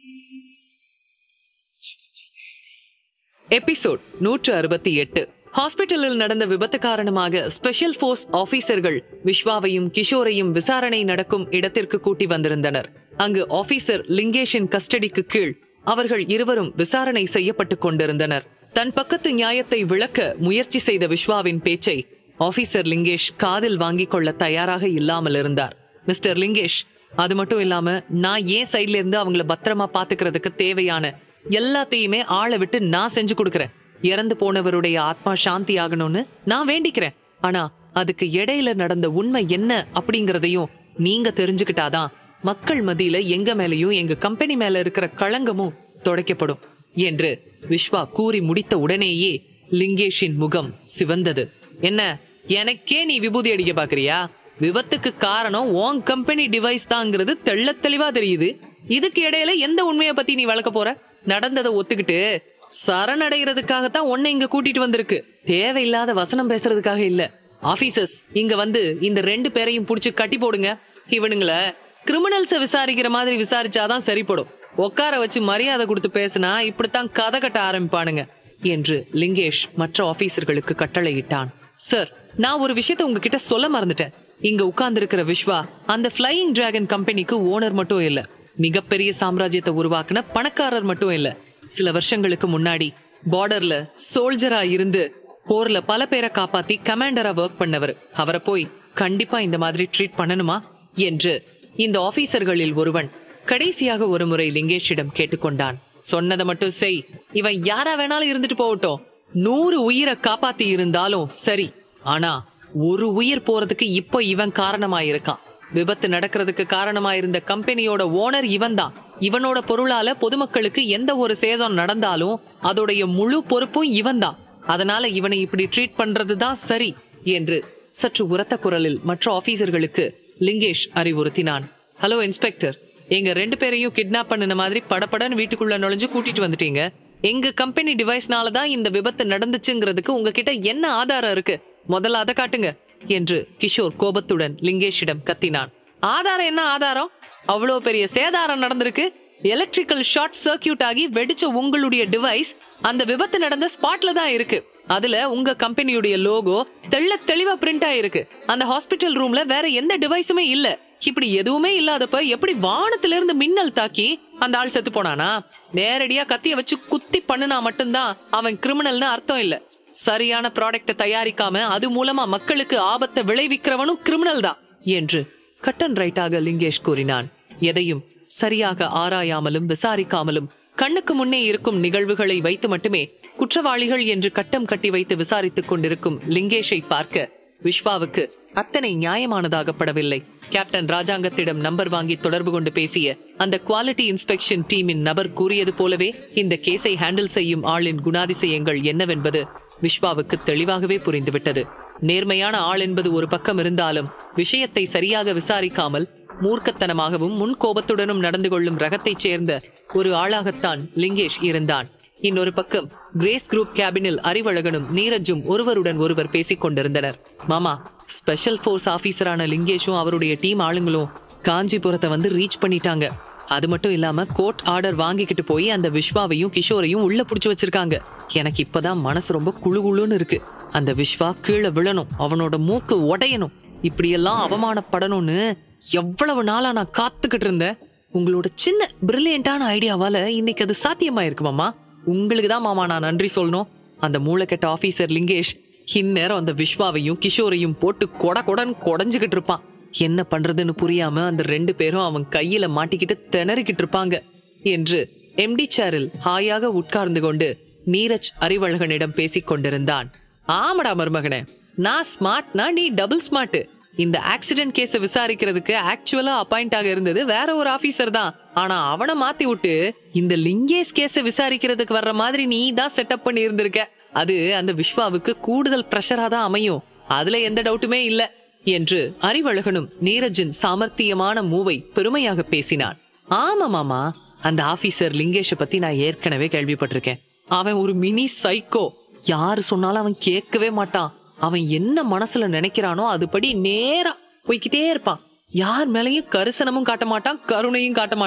episode நூற்று அறுபத்தி எட்டு ஹாஸ்பிட்டலில் நடந்த விபத்து காரணமாக ஸ்பெஷல் ஃபோர்ஸ் ஆபீசர்கள் விஸ்வாவையும் கிஷோரையும் விசாரணை நடக்கும் இடத்திற்கு கூட்டி வந்திருந்தனர் அங்கு ஆபீசர் லிங்கேஷின் கஸ்டடிக்கு கீழ் அவர்கள் இருவரும் விசாரணை செய்யப்பட்டுக் கொண்டிருந்தனர் தன் பக்கத்து நியாயத்தை விளக்க முயற்சி செய்த விஸ்வாவின் பேச்சை ஆபீசர் லிங்கேஷ் காதில் வாங்கிக் கொள்ள தயாராக இல்லாமல் இருந்தார் மிஸ்டர் லிங்கேஷ் அது மட்டும் இல்லாம நான் ஏன் சைட்ல இருந்து அவங்கள பத்திரமா பாத்துக்கிறதுக்கு தேவையான எல்லாத்தையுமே ஆளை விட்டு நான் செஞ்சு கொடுக்கறேன் இறந்து போனவருடைய ஆத்மா சாந்தி ஆகணும்னு நான் வேண்டிக்கிறேன் ஆனா அதுக்கு இடையில நடந்த உண்மை என்ன அப்படிங்கறதையும் நீங்க தெரிஞ்சுக்கிட்டாதான் மக்கள் மத்தியில எங்க மேலயும் எங்க கம்பெனி மேல இருக்கிற களங்கமும் துடைக்கப்படும் என்று விஸ்வா கூறி முடித்த உடனேயே லிங்கேஷின் முகம் சிவந்தது என்ன எனக்கே நீ விபூதி அடிக்க பாக்குறியா விபத்துக்கு காரணம் உன் கம்பெனி டிவைஸ் தாங்கிறது தெள்ளத் தெளிவா தெரியுது இதுக்கு இடையில எந்த உண்மையை பத்தி நீ வளர்க்க போற நடந்ததை ஒத்துக்கிட்டு சரணடைகிறதுக்காகத்தான் உன்னை இங்க கூட்டிட்டு வந்திருக்கு தேவையில்லாத வசனம் பேசுறதுக்காக இல்ல ஆபீசர்ஸ் இங்க வந்து இந்த ரெண்டு பேரையும் புடிச்சு கட்டி போடுங்க இவனுங்கள கிரிமினல்ஸ விசாரிக்கிற மாதிரி விசாரிச்சாதான் சரிப்படும் உட்கார வச்சு மரியாதை கொடுத்து பேசினா இப்படித்தான் கதை கட்ட ஆரம்பிப்பானுங்க என்று லிங்கேஷ் மற்ற ஆபீசர்களுக்கு கட்டளையிட்டான் சார் நான் ஒரு விஷயத்த உங்ககிட்ட சொல்ல மறந்துட்டேன் இங்க உட்கார்ந்திருக்கிற விஸ்வா அந்த ஃப்ளையிங் டிராகன் கம்பெனிக்கு ஓனர் மட்டும் இல்ல மிகப்பெரிய சாம்ராஜ்யத்தை உருவாக்குன பணக்காரர் மட்டும் இல்ல சில வருஷங்களுக்கு முன்னாடி பார்டர்ல சோல்ஜரா இருந்து போர்ல பல பேரை காப்பாத்தி கமாண்டரா ஒர்க் பண்ணவர் அவரை போய் கண்டிப்பா இந்த மாதிரி ட்ரீட் பண்ணணுமா என்று இந்த ஆபீசர்களில் ஒருவன் கடைசியாக ஒரு முறை லிங்கேஷிடம் கேட்டுக்கொண்டான் சொன்னதை மட்டும் செய் இவன் யாரா வேணாலும் இருந்துட்டு போகட்டும் நூறு உயிரை காப்பாத்தி இருந்தாலும் சரி ஆனா ஒரு உயிர் போறதுக்கு இப்போ இவன் காரணமா இருக்கான் விபத்து நடக்கிறதுக்கு காரணமா இருந்த கம்பெனியோட ஓனர் இவன் தான் இவனோட பொருளால பொதுமக்களுக்கு எந்த ஒரு சேதம் நடந்தாலும் அதோடைய முழு பொறுப்பும் இவன் தான் அதனால இவனை இப்படி ட்ரீட் பண்றது தான் சரி என்று சற்று உரத்த குரலில் மற்ற ஆபீசர்களுக்கு லிங்கேஷ் அறிவுறுத்தினான் ஹலோ இன்ஸ்பெக்டர் எங்க ரெண்டு பேரையும் கிட்னாப் பண்ணின மாதிரி படபடன்னு வீட்டுக்குள்ள நுழைஞ்சு கூட்டிட்டு வந்துட்டீங்க எங்க கம்பெனி டிவைஸ்னால தான் இந்த விபத்து நடந்துச்சுங்கிறதுக்கு உங்ககிட்ட என்ன ஆதாரம் இருக்கு முதல்ல அதை காட்டுங்க என்று கிஷோர் கோபத்துடன் லிங்கேஷிடம் கத்தினான் ஆதாரம் என்ன ஆதாரம் அவ்வளோ பெரிய சேதாரம் நடந்திருக்கு எலக்ட்ரிக்கல் ஷார்ட் சர்க்கியூட் ஆகி வெடிச்ச உங்களுடைய டிவைஸ் அந்த விபத்து நடந்த ஸ்பாட்ல தான் இருக்கு அதுல உங்க கம்பெனியுடைய லோகோ தெள்ள தெளிவா பிரிண்ட் ஆயிருக்கு அந்த ஹாஸ்பிட்டல் ரூம்ல வேற எந்த டிவைஸுமே இல்ல இப்படி எதுவுமே இல்லாதப்ப எப்படி வானத்துல இருந்து மின்னல் தாக்கி அந்த ஆள் செத்து போனானா நேரடியா கத்திய வச்சு குத்தி பண்ணுனா மட்டும்தான் அவன் கிரிமினல்னு அர்த்தம் இல்ல சரியான ப்ராடக்ட தயாரிக்காம அது மூலமா மக்களுக்கு ஆபத்தை விளைவிக்கிறவனும் கிரிமினல் தான் என்று கட் அண்ட் ரைட்டாக லிங்கேஷ் கூறினான் எதையும் சரியாக ஆராயாமலும் விசாரிக்காமலும் கண்ணுக்கு முன்னே இருக்கும் நிகழ்வுகளை வைத்து மட்டுமே குற்றவாளிகள் என்று கட்டம் கட்டி வைத்து விசாரித்துக் கொண்டிருக்கும் லிங்கேஷை பார்க்க விஸ்வாவுக்கு அத்தனை நியாயமானதாகப்படவில்லை கேப்டன் ராஜாங்கத்திடம் நம்பர் வாங்கி தொடர்பு கொண்டு பேசிய அந்த குவாலிட்டி இன்ஸ்பெக்ஷன் டீமின் நபர் கூறியது போலவே இந்த கேஸை ஹேண்டில் செய்யும் ஆளின் குணாதிசயங்கள் என்னவென்பது விஸ்வாவுக்கு தெளிவாகவே புரிந்துவிட்டது நேர்மையான ஆள் என்பது ஒரு பக்கம் இருந்தாலும் விஷயத்தை சரியாக விசாரிக்காமல் மூர்க்கத்தனமாகவும் முன்கோபத்துடனும் நடந்து கொள்ளும் ரகத்தைச் சேர்ந்த ஒரு ஆளாகத்தான் லிங்கேஷ் இருந்தான் இன்னொரு பக்கம் கிரேஸ் குரூப் கேபினில் அறிவழகனும் நீரஜும் ஒருவருடன் ஒருவர் பேசிக் கொண்டிருந்தனர் மாமா ஸ்பெஷல் ஃபோர்ஸ் ஆபீசரான லிங்கேஷும் அவருடைய டீம் ஆளுங்களும் காஞ்சிபுரத்தை வந்து ரீச் பண்ணிட்டாங்க அது மட்டும் இல்லாம கோர்ட் ஆர்டர் வாங்கிக்கிட்டு போய் அந்த விஸ்வாவையும் கிஷோரையும் உள்ள புடிச்சு வச்சிருக்காங்க எனக்கு இப்பதான் மனசு ரொம்ப குழு குழுன்னு இருக்கு அந்த விஸ்வா கீழே விழணும் அவனோட மூக்கு உடையணும் இப்படியெல்லாம் அவமானப்படணும்னு எவ்வளவு நாளா நான் காத்துக்கிட்டு இருந்தேன் உங்களோட சின்ன பிரில்லியண்டான ஐடியாவால இன்னைக்கு அது சாத்தியமாயிருக்கு மாமா உங்களுக்கு தான் மாமா நான் நன்றி சொல்லணும் அந்த மூளைக்கெட்ட ஆபீசர் லிங்கேஷ் இந்நேரம் அந்த விஸ்வாவையும் கிஷோரையும் போட்டு கொட கொடன் கொடைஞ்சுக்கிட்டு இருப்பான் என்ன பண்றதுன்னு புரியாம அந்த ரெண்டு பேரும் அவன் கையில மாட்டிக்கிட்டு திணறிக்கிட்டு இருப்பாங்க என்று எம்டி சேரில் ஹாயாக உட்கார்ந்து கொண்டு நீரஜ் அறிவழகனிடம் பேசிக் கொண்டிருந்தான் ஆமடா மருமகனே நான் ஸ்மார்ட்னா நீ டபுள் ஸ்மார்ட் இந்த ஆக்சிடென்ட் கேஸ விசாரிக்கிறதுக்கு ஆக்சுவலா அப்பாயிண்ட் ஆக இருந்தது வேற ஒரு ஆபீசர் தான் ஆனா அவனை மாத்தி விட்டு இந்த லிங்கேஷ் கேஸ விசாரிக்கிறதுக்கு வர்ற மாதிரி நீ தான் செட்டப் பண்ணி இருந்திருக்க அது அந்த விஸ்வாவுக்கு கூடுதல் பிரஷரா தான் அமையும் அதுல எந்த டவுட்டுமே இல்ல என்று அறிவழகனும் நீரஜின் சாமர்த்தியமான மூவை பெருமையாக பேசினான் ஆமா மாமா அந்த ஆபீசர் லிங்கேஷ பத்தி நான் ஏற்கனவே கேள்விப்பட்டிருக்கேன் அவன் ஒரு மினி சைக்கோ யாரு சொன்னாலும் அவன் கேட்கவே மாட்டான் அவன் என்ன மனசுல நினைக்கிறானோ அதுபடி நேரா போய்கிட்டே இருப்பான் யார் மேலயும் கரிசனமும் காட்ட மாட்டான் கருணையும் காட்ட மாட்டான்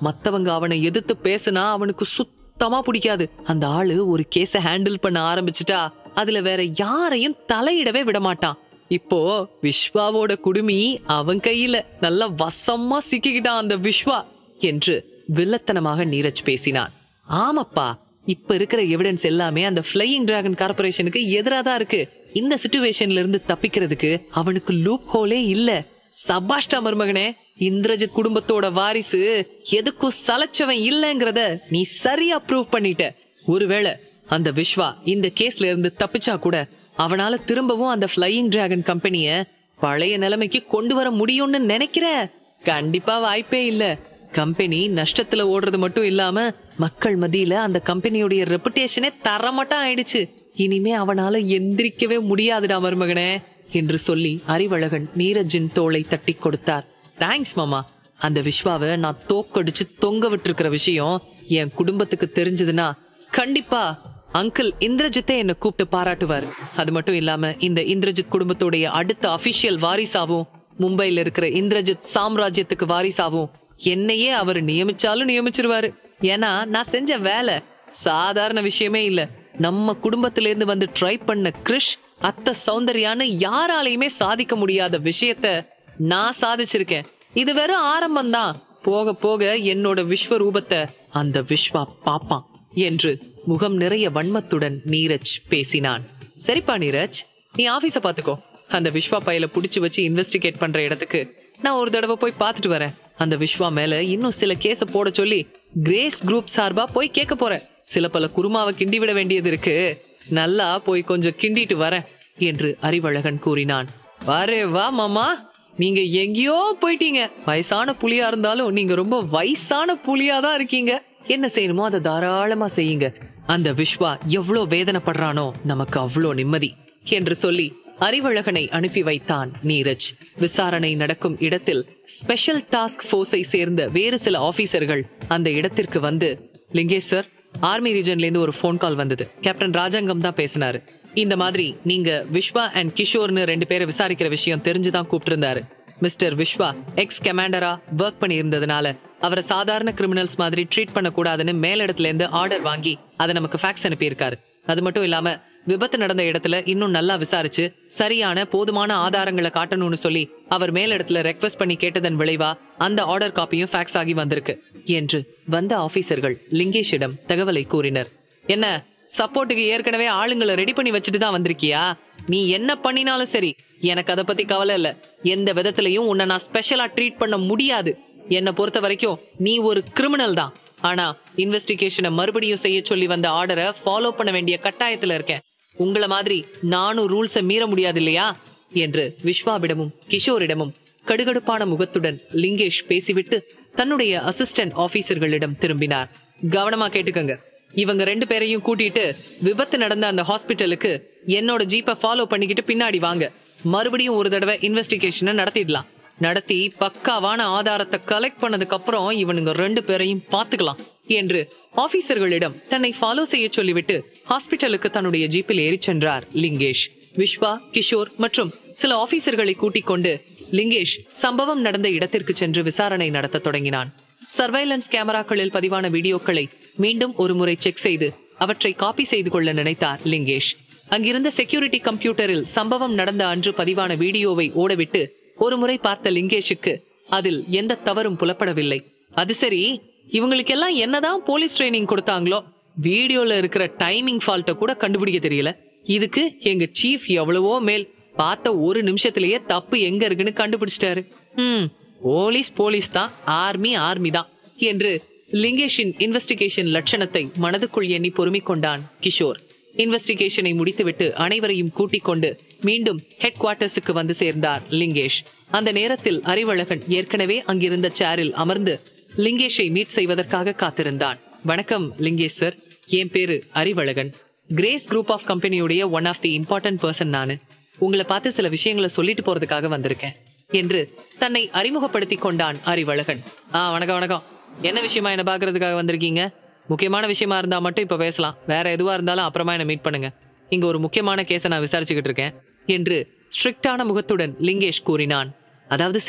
மத்தவங்க அவனை எதிர்த்து பேசுனா அவனுக்கு சுத்தமா பிடிக்காது அந்த ஆளு ஒரு கேஸ ஹேண்டில் பண்ண ஆரம்பிச்சுட்டா அதுல வேற யாரையும் தலையிடவே விட மாட்டான் இப்போ விஸ்வாவோட குடுமி அவன் கையில நல்ல வசமா சிக்கிக்கிட்டான் அந்த விஸ்வா என்று வில்லத்தனமாக நீரஜ் பேசினான் ஆமாப்பா இப்ப இருக்கிற எவிடன்ஸ் எல்லாமே அந்த ஃப்ளையிங் டிராகன் கார்பரேஷனுக்கு எதிராக தான் இருக்கு இந்த சுச்சுவேஷன்ல இருந்து தப்பிக்கிறதுக்கு அவனுக்கு லூப் ஹோலே இல்ல சபாஷ்டா மருமகனே இந்திரஜித் குடும்பத்தோட வாரிசு எதுக்கும் சலைச்சவன் இல்லைங்கிறத நீ சரியா ப்ரூவ் பண்ணிட்ட ஒருவேளை அந்த விஸ்வா இந்த கேஸ்ல இருந்து தப்பிச்சா கூட அவனால திரும்பவும் அந்த ஃப்ளையிங் டிராகன் கம்பெனிய பழைய நிலைமைக்கு கொண்டு வர முடியும்னு நினைக்கிற கண்டிப்பா வாய்ப்பே இல்ல கம்பெனி நஷ்டத்துல ஓடுறது மட்டும் இல்லாம மக்கள் மத்தியில அந்த கம்பெனியுடைய ரெப்புடேஷனே தரமட்டம் ஆயிடுச்சு இனிமே அவனால எந்திரிக்கவே முடியாதுடா மருமகனே என்று சொல்லி அறிவழகன் நீரஜின் தோளை தட்டி கொடுத்தார் தேங்க்ஸ் மாமா அந்த விஸ்வாவை நான் தோக்கடிச்சு தொங்க விட்டுருக்கிற விஷயம் என் குடும்பத்துக்கு தெரிஞ்சதுன்னா கண்டிப்பா அங்கிள் இந்திரஜித்தே என்ன கூப்பிட்டு பாராட்டுவார் அது மட்டும் இல்லாம இந்த இந்திரஜித் குடும்பத்துடைய அடுத்த அபிஷியல் வாரிசாவும் மும்பைல இருக்கிற இந்திரஜித் சாம்ராஜ்யத்துக்கு வாரிசாவும் என்னையே அவர் நியமிச்சாலும் நியமிச்சிருவாரு ஏன்னா நான் செஞ்ச வேலை சாதாரண விஷயமே இல்ல நம்ம குடும்பத்தில இருந்து வந்து ட்ரை பண்ண கிரிஷ் அத்த சௌந்தர்யான்னு யாராலையுமே சாதிக்க முடியாத விஷயத்த நான் சாதிச்சிருக்கேன் இது வெறும் ஆரம்பம்தான் போக போக என்னோட விஸ்வரூபத்தை அந்த விஸ்வா பாப்பான் என்று முகம் நிறைய வன்மத்துடன் நீரஜ் பேசினான் சரிப்பா நீரஜ் நீ ஆபீஸ பாத்துக்கோ அந்த விஸ்வா பையில புடிச்சு வச்சு இன்வெஸ்டிகேட் பண்ற இடத்துக்கு நான் ஒரு தடவை போய் பார்த்துட்டு வரேன் அந்த விஸ்வா மேல இன்னும் சில கேஸ போட சொல்லி கிரேஸ் குரூப் சார்பா போய் கேட்க போறேன் சில பல குருமாவை கிண்டி விட வேண்டியது இருக்கு நல்லா போய் கொஞ்சம் கிண்டிட்டு வரேன் என்று அறிவழகன் கூறினான் வரே வா மாமா நீங்க எங்கேயோ போயிட்டீங்க வயசான புலியா இருந்தாலும் நீங்க ரொம்ப வயசான புலியா தான் இருக்கீங்க என்ன செய்யணுமோ அதை தாராளமா செய்யுங்க அந்த விஸ்வா எவ்வளோ வேதனைப்படுறானோ நமக்கு அவ்வளோ நிம்மதி என்று சொல்லி அறிவழகனை அனுப்பி வைத்தான் நீரஜ் விசாரணை நடக்கும் இடத்தில் ஸ்பெஷல் டாஸ்க் ஃபோர்ஸை சேர்ந்த வேறு சில ஆபீசர்கள் அந்த இடத்திற்கு வந்து லிங்கேஷ் சார் ஆர்மி ரீஜன்ல இருந்து ஒரு ஃபோன் கால் வந்தது கேப்டன் ராஜாங்கம் தான் பேசினாரு இந்த மாதிரி நீங்க விஸ்வா அண்ட் கிஷோர்னு ரெண்டு பேரை விசாரிக்கிற விஷயம் தெரிஞ்சுதான் கூப்பிட்டிருந்தாரு மிஸ்டர் விஸ்வா எக்ஸ் கமாண்டரா ஒர்க் பண்ணி இருந்ததுனால அவரை சாதாரண கிரிமினல்ஸ் மாதிரி ட்ரீட் பண்ணக்கூடாதுன்னு மேலிடத்துல இருந்து ஆர்டர் வாங்கி அதை நமக்கு ஃபேக்ஸ் அனுப்பியிருக்காரு அது மட்டும் இல்லாம விபத்து நடந்த இடத்துல இன்னும் நல்லா விசாரிச்சு சரியான போதுமான ஆதாரங்களை காட்டணும்னு சொல்லி அவர் மேலிடத்துல ரெக்வஸ்ட் பண்ணி கேட்டதன் விளைவா அந்த ஆர்டர் காப்பியும் ஃபேக்ஸ் ஆகி வந்திருக்கு என்று வந்த ஆபீசர்கள் லிங்கேஷிடம் தகவலை கூறினர் என்ன சப்போர்ட்டுக்கு ஏற்கனவே ஆளுங்களை ரெடி பண்ணி வச்சுட்டு தான் வந்திருக்கியா நீ என்ன பண்ணினாலும் சரி எனக்கு அதை பத்தி கவலை இல்ல எந்த விதத்திலையும் உன்னை நான் ஸ்பெஷலா ட்ரீட் பண்ண முடியாது என்னை பொறுத்த வரைக்கும் நீ ஒரு கிரிமினல் தான் ஆனா இன்வெஸ்டிகேஷனை மறுபடியும் செய்ய சொல்லி வந்த ஆர்டரை ஃபாலோ பண்ண வேண்டிய கட்டாயத்துல இருக்கேன் உங்கள மாதிரி நானும் ரூல்ஸை மீற முடியாது இல்லையா என்று விஸ்வாவிடமும் கிஷோரிடமும் கடுகடுப்பான முகத்துடன் லிங்கேஷ் பேசிவிட்டு தன்னுடைய அசிஸ்டன்ட் ஆபீசர்களிடம் திரும்பினார் கவனமா கேட்டுக்கங்க இவங்க ரெண்டு பேரையும் கூட்டிட்டு விபத்து நடந்த அந்த ஹாஸ்பிட்டலுக்கு என்னோட ஜீப்பை ஃபாலோ பண்ணிக்கிட்டு பின்னாடி வாங்க மறுபடியும் ஒரு தடவை இன்வெஸ்டிகேஷனை நடத்திடலாம் நடத்தி பக்காவான ஆதாரத்தை கலெக்ட் பண்ணதுக்கு அப்புறம் இவனுங்க ரெண்டு பேரையும் பார்த்துக்கலாம் என்று ஆபீசர்களிடம் தன்னை ஃபாலோ செய்ய சொல்லிவிட்டு ஹாஸ்பிட்டலுக்கு தன்னுடைய ஜீப்பில் ஏறிச் சென்றார் லிங்கேஷ் விஸ்வா கிஷோர் மற்றும் சில ஆபீசர்களை கூட்டிக் கொண்டு லிங்கேஷ் சம்பவம் நடந்த இடத்திற்கு சென்று விசாரணை நடத்த தொடங்கினான் சர்வைலன்ஸ் கேமராக்களில் பதிவான வீடியோக்களை மீண்டும் ஒரு முறை செக் செய்து அவற்றை காப்பி செய்து கொள்ள நினைத்தார் லிங்கேஷ் அங்கிருந்த செக்யூரிட்டி கம்ப்யூட்டரில் சம்பவம் நடந்த அன்று பதிவான வீடியோவை ஓடவிட்டு ஒரு முறை பார்த்த லிங்கேஷுக்கு அதில் எந்த தவறும் புலப்படவில்லை அது சரி இவங்களுக்கெல்லாம் என்னதான் போலீஸ் ட்ரைனிங் கொடுத்தாங்களோ வீடியோல இருக்கிற டைமிங் ஃபால்ட்ட கூட கண்டுபிடிக்க தெரியல இதுக்கு எங்க சீஃப் எவ்வளவோ மேல் பார்த்த ஒரு நிமிஷத்திலேயே தப்பு எங்க இருக்குன்னு கண்டுபிடிச்சிட்டாரு ம் போலீஸ் போலீஸ் தான் ஆர்மி ஆர்மி தான் என்று லிங்கேஷின் இன்வெஸ்டிகேஷன் லட்சணத்தை மனதுக்குள் எண்ணி பொறுமிக் கொண்டான் கிஷோர் இன்வெஸ்டிகேஷனை முடித்துவிட்டு அனைவரையும் கூட்டிக் கொண்டு மீண்டும் ஹெட் குவார்ட்டர்ஸுக்கு வந்து சேர்ந்தார் லிங்கேஷ் அந்த நேரத்தில் அறிவழகன் ஏற்கனவே அங்கிருந்த சேரில் அமர்ந்து லிங்கேஷை மீட் செய்வதற்காக காத்திருந்தான் வணக்கம் லிங்கேஷ் சார் என் பேரு அறிவழகன் கிரேஸ் குரூப் ஆஃப் கம்பெனியுடைய one of the important person நானு உங்களை பார்த்து சில விஷயங்களை சொல்லிட்டு போறதுக்காக வந்திருக்கேன் என்று தன்னை அறிமுகப்படுத்தி கொண்டான் அறிவழகன் ஆ வணக்கம் வணக்கம் என்ன விஷயமா என்ன பாக்குறதுக்காக வந்திருக்கீங்க முக்கியமான விஷயமா இருந்தா மட்டும் இப்ப பேசலாம் வேற எதுவா இருந்தாலும் அப்புறமா என்ன மீட் பண்ணுங்க இங்க ஒரு முக்கியமான கேஸை நான் விசாரிச்சுக்கிட்டு இருக்கேன் என்று ஸ்ட்ரிக்டான முகத்துடன் லிங்கேஷ் கூறினான் அதாவது சார்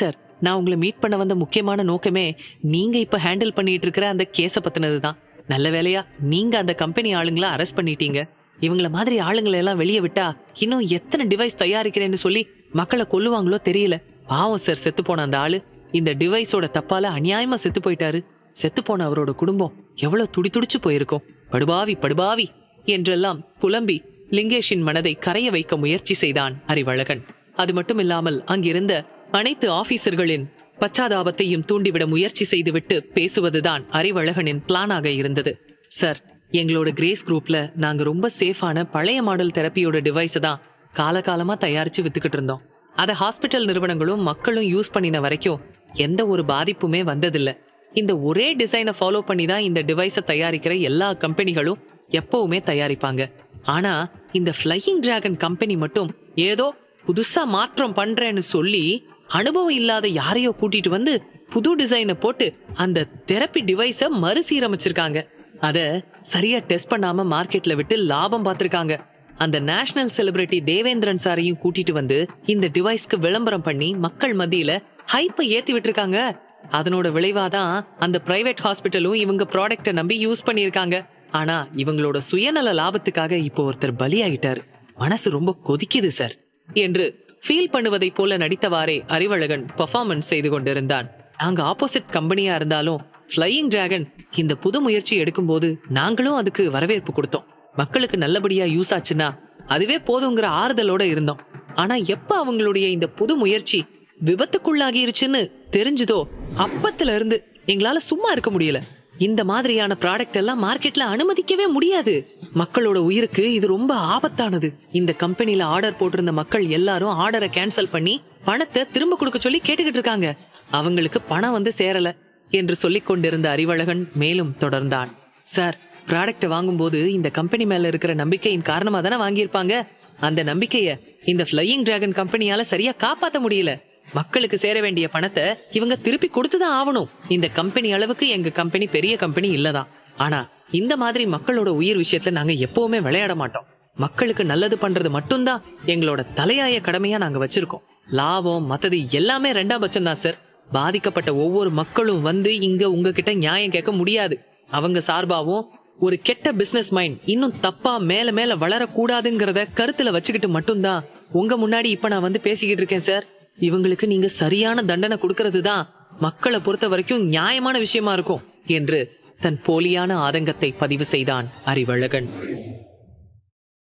நான் உங்களை மீட் பண்ண வந்த முக்கியமான நோக்கமே நீங்க இப்ப ஹேண்டில் பண்ணிட்டு இருக்கிற அந்த கேஸ பத்தினது தான் நல்ல வேலையா நீங்க அந்த கம்பெனி ஆளுங்களை அரெஸ்ட் பண்ணிட்டீங்க இவங்கள மாதிரி ஆளுங்களை எல்லாம் வெளியே விட்டா இன்னும் எத்தனை டிவைஸ் தயாரிக்கிறேன்னு சொல்லி மக்களை கொல்லுவாங்களோ தெரியல பாவம் சார் செத்து போன அந்த ஆளு இந்த டிவைஸோட தப்பால அநியாயமா செத்து போயிட்டாரு செத்து போன அவரோட குடும்பம் எவ்வளவு துடி துடிச்சு போயிருக்கும் படுபாவி படுபாவி என்றெல்லாம் புலம்பி லிங்கேஷின் மனதை கரைய வைக்க முயற்சி செய்தான் அறிவழகன் அது மட்டுமில்லாமல் அங்கிருந்த அனைத்து ஆபீசர்களின் பச்சாதாபத்தையும் தூண்டிவிட முயற்சி செய்துவிட்டு பேசுவதுதான் அறிவழகனின் பிளானாக இருந்தது சார் எங்களோட கிரேஸ் குரூப்ல நாங்க ரொம்ப சேஃபான பழைய மாடல் தெரப்பியோட டிவைஸை தான் காலகாலமா தயாரிச்சு வித்துக்கிட்டு இருந்தோம் அதை ஹாஸ்பிட்டல் நிறுவனங்களும் மக்களும் யூஸ் பண்ணின வரைக்கும் எந்த ஒரு பாதிப்புமே வந்ததில்ல இந்த ஒரே டிசைனை ஃபாலோ பண்ணி தான் இந்த டிவைஸை தயாரிக்கிற எல்லா கம்பெனிகளும் எப்பவுமே தயாரிப்பாங்க ஆனா இந்த ஃப்ளையிங் டிராகன் கம்பெனி மட்டும் ஏதோ புதுசா மாற்றம் பண்றேன்னு சொல்லி அனுபவம் இல்லாத யாரையோ கூட்டிட்டு வந்து புது டிசைனை போட்டு அந்த தெரப்பி டிவைஸை மறுசீரமைச்சிருக்காங்க அத சரியா டெஸ்ட் பண்ணாம மார்க்கெட்ல விட்டு லாபம் பார்த்திருக்காங்க அந்த நேஷனல் செலிபிரிட்டி தேவேந்திரன் சாரையும் கூட்டிட்டு வந்து இந்த டிவைஸ்க்கு விளம்பரம் பண்ணி மக்கள் மத்தியில ஹைப்பை ஏத்தி விட்டுருக்காங்க அதனோட விளைவாதான் அந்த பிரைவேட் ஹாஸ்பிட்டலும் இவங்க ப்ராடக்ட்டை நம்பி யூஸ் பண்ணியிருக்காங்க ஆனா இவங்களோட சுயநல லாபத்துக்காக இப்போ ஒருத்தர் பலியாயிட்டாரு மனசு ரொம்ப கொதிக்குது சார் என்று ஃபீல் பண்ணுவதைப் போல நடித்தவாறே அறிவழகன் பெர்ஃபார்மன்ஸ் செய்து கொண்டிருந்தான் நாங்க ஆப்போசிட் கம்பெனியா இருந்தாலும் ஃப்ளையிங் டிராகன் இந்த புது முயற்சி எடுக்கும்போது நாங்களும் அதுக்கு வரவேற்பு கொடுத்தோம் மக்களுக்கு நல்லபடியா யூஸ் ஆச்சுன்னா அதுவே போதுங்கிற ஆறுதலோட இருந்தோம் ஆனா எப்ப அவங்களுடைய இந்த புது முயற்சி விபத்துக்குள்ளாகிருச்சுன்னு தெரிஞ்சுதோ அப்பத்துல இருந்து எங்களால சும்மா இருக்க முடியல இந்த மாதிரியான ப்ராடக்ட் எல்லாம் மார்க்கெட்ல அனுமதிக்கவே முடியாது மக்களோட உயிருக்கு இது ரொம்ப ஆபத்தானது இந்த கம்பெனில ஆர்டர் போட்டிருந்த மக்கள் எல்லாரும் ஆர்டரை கேன்சல் பண்ணி பணத்தை திரும்ப கொடுக்க சொல்லி கேட்டுக்கிட்டு இருக்காங்க அவங்களுக்கு பணம் வந்து சேரல என்று சொல்லிக் கொண்டிருந்த அறிவழகன் மேலும் தொடர்ந்தான் சார் ப்ராடக்ட் வாங்கும்போது இந்த கம்பெனி மேல இருக்கிற நம்பிக்கையின் காரணமா தானே வாங்கியிருப்பாங்க அந்த நம்பிக்கைய இந்த ஃப்ளையிங் டிராகன் கம்பெனியால சரியா காப்பாத்த முடியல மக்களுக்கு சேர வேண்டிய பணத்தை இவங்க திருப்பி கொடுத்துதான் ஆகணும் இந்த கம்பெனி அளவுக்கு எங்க கம்பெனி பெரிய கம்பெனி இல்லதான் ஆனா இந்த மாதிரி மக்களோட உயிர் விஷயத்துல நாங்க எப்பவுமே விளையாட மாட்டோம் மக்களுக்கு நல்லது பண்றது மட்டும்தான் எங்களோட தலையாய கடமையா நாங்க வச்சிருக்கோம் லாபம் மத்தது எல்லாமே ரெண்டாம் பட்சம் தான் சார் பாதிக்கப்பட்ட ஒவ்வொரு மக்களும் வந்து இங்க உங்ககிட்ட நியாயம் கேட்க முடியாது அவங்க சார்பாவும் ஒரு கெட்ட பிசினஸ் மைண்ட் இன்னும் தப்பா மேல மேல வளரக்கூடாதுங்கிறத கருத்துல வச்சுக்கிட்டு மட்டும்தான் உங்க முன்னாடி இப்ப நான் வந்து பேசிக்கிட்டு இருக்கேன் சார் இவங்களுக்கு நீங்க சரியான தண்டனை கொடுக்கறது தான் மக்களை பொறுத்த வரைக்கும் நியாயமான விஷயமா இருக்கும் என்று தன் போலியான ஆதங்கத்தை பதிவு செய்தான் அறிவழகன்